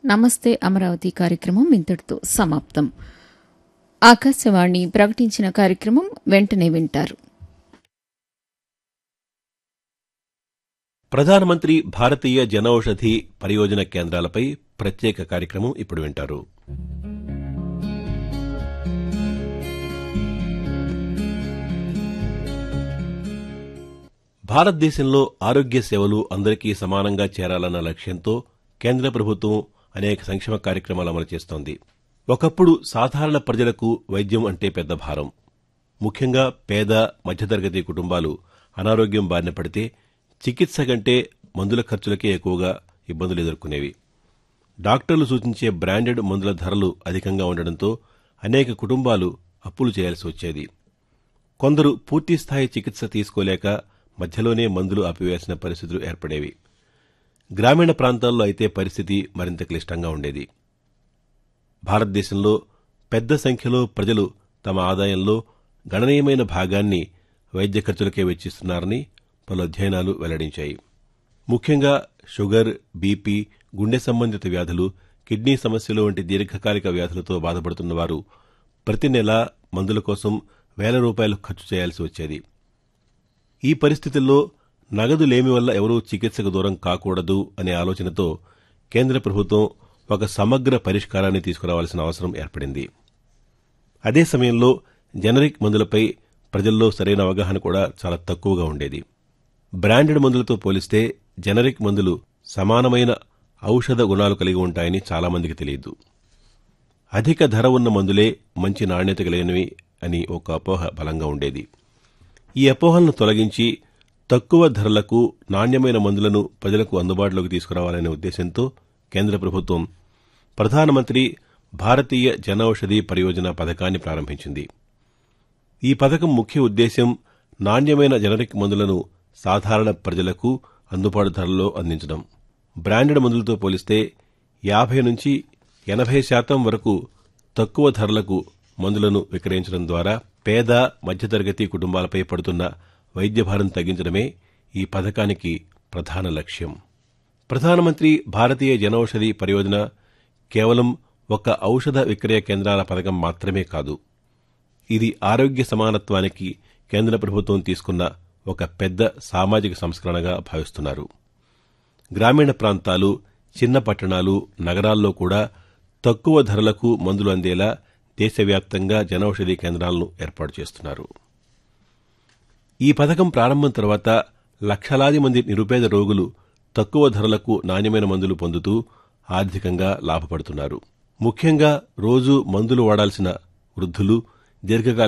నమస్తే అమరావతి కార్యక్రమం ఇంతటితో సమాప్తం ఆకాశవాణి ప్రకటించిన కార్యక్రమం వెంటనే వింటారు ప్రధానమంత్రి భారతీయ జనౌషధి పరియోజన కేంద్రాలపై ప్రత్యేక కార్యక్రమం ఇప్పుడు వింటారు భారతదేశంలో ఆరోగ్య సేవలు అందరికీ సమానంగా చేరాలన్న లక్ష్యంతో కేంద్ర ప్రభుత్వం అనేక సంక్షేమ కార్యక్రమాలు అమలు చేస్తోంది ఒకప్పుడు సాధారణ ప్రజలకు వైద్యం అంటే పెద్ద భారం ముఖ్యంగా పేద మధ్యతరగతి కుటుంబాలు అనారోగ్యం బారిన పడితే చికిత్స కంటే మందుల ఖర్చులకే ఎక్కువగా ఇబ్బందులు ఎదుర్కొనేవి డాక్టర్లు సూచించే బ్రాండెడ్ మందుల ధరలు అధికంగా ఉండడంతో అనేక కుటుంబాలు అప్పులు చేయాల్సి వచ్చేది కొందరు పూర్తిస్థాయి చికిత్స తీసుకోలేక మధ్యలోనే మందులు ఆపివేయాల్సిన పరిస్థితులు ఏర్పడేవి గ్రామీణ ప్రాంతాల్లో అయితే పరిస్థితి మరింత క్లిష్టంగా ఉండేది భారతదేశంలో పెద్ద సంఖ్యలో ప్రజలు తమ ఆదాయంలో గణనీయమైన భాగాన్ని వైద్య ఖర్చులకే వెచ్చిస్తున్నారని పలు అధ్యయనాలు వెల్లడించాయి ముఖ్యంగా షుగర్ బీపీ గుండె సంబంధిత వ్యాధులు కిడ్నీ సమస్యలు వంటి దీర్ఘకాలిక వ్యాధులతో బాధపడుతున్న వారు ప్రతి నెలా మందుల కోసం వేల రూపాయలు ఖర్చు చేయాల్సి వచ్చేది ఈ పరిస్థితుల్లో నగదు లేమి వల్ల ఎవరూ చికిత్సకు దూరం కాకూడదు అనే ఆలోచనతో కేంద్ర ప్రభుత్వం ఒక సమగ్ర పరిష్కారాన్ని తీసుకురావాల్సిన అవసరం ఏర్పడింది అదే సమయంలో జనరిక్ మందులపై ప్రజల్లో సరైన అవగాహన కూడా చాలా తక్కువగా ఉండేది బ్రాండెడ్ మందులతో పోలిస్తే జనరిక్ మందులు సమానమైన ఔషధ గుణాలు కలిగి ఉంటాయని చాలామందికి తెలియదు అధిక ధర ఉన్న మందులే మంచి నాణ్యత కలిగినవి అని ఒక అపోహ బలంగా ఉండేది ఈ అపోహలను తొలగించి తక్కువ ధరలకు నాణ్యమైన మందులను ప్రజలకు అందుబాటులోకి తీసుకురావాలనే ఉద్దేశంతో కేంద్ర ప్రభుత్వం ప్రధానమంత్రి భారతీయ జనౌషధి పరియోజన పథకాన్ని ప్రారంభించింది ఈ పథకం ముఖ్య ఉద్దేశ్యం నాణ్యమైన జనరిక్ మందులను సాధారణ ప్రజలకు అందుబాటు ధరల్లో అందించడం బ్రాండెడ్ మందులతో పోలిస్తే యాభై నుంచి ఎనభై శాతం వరకు తక్కువ ధరలకు మందులను విక్రయించడం ద్వారా పేద మధ్యతరగతి కుటుంబాలపై పడుతున్న వైద్య భారం తగ్గించడమే ఈ పథకానికి ప్రధాన లక్ష్యం ప్రధానమంత్రి భారతీయ జనౌషధి పరియోజన కేవలం ఒక ఔషధ విక్రయ కేంద్రాల పథకం మాత్రమే కాదు ఇది ఆరోగ్య సమానత్వానికి కేంద్ర ప్రభుత్వం తీసుకున్న ఒక పెద్ద సామాజిక సంస్కరణగా భావిస్తున్నారు గ్రామీణ ప్రాంతాలు చిన్న పట్టణాలు నగరాల్లో కూడా తక్కువ ధరలకు మందులు అందేలా దేశవ్యాప్తంగా జనౌషధి కేంద్రాలను ఏర్పాటు చేస్తున్నారు ఈ పథకం ప్రారంభం తర్వాత లక్షలాది మంది నిరుపేద రోగులు తక్కువ ధరలకు నాణ్యమైన మందులు పొందుతూ ఆర్థికంగా లాభపడుతున్నారు ముఖ్యంగా రోజు మందులు వాడాల్సిన వృద్ధులు దీర్ఘకాలిక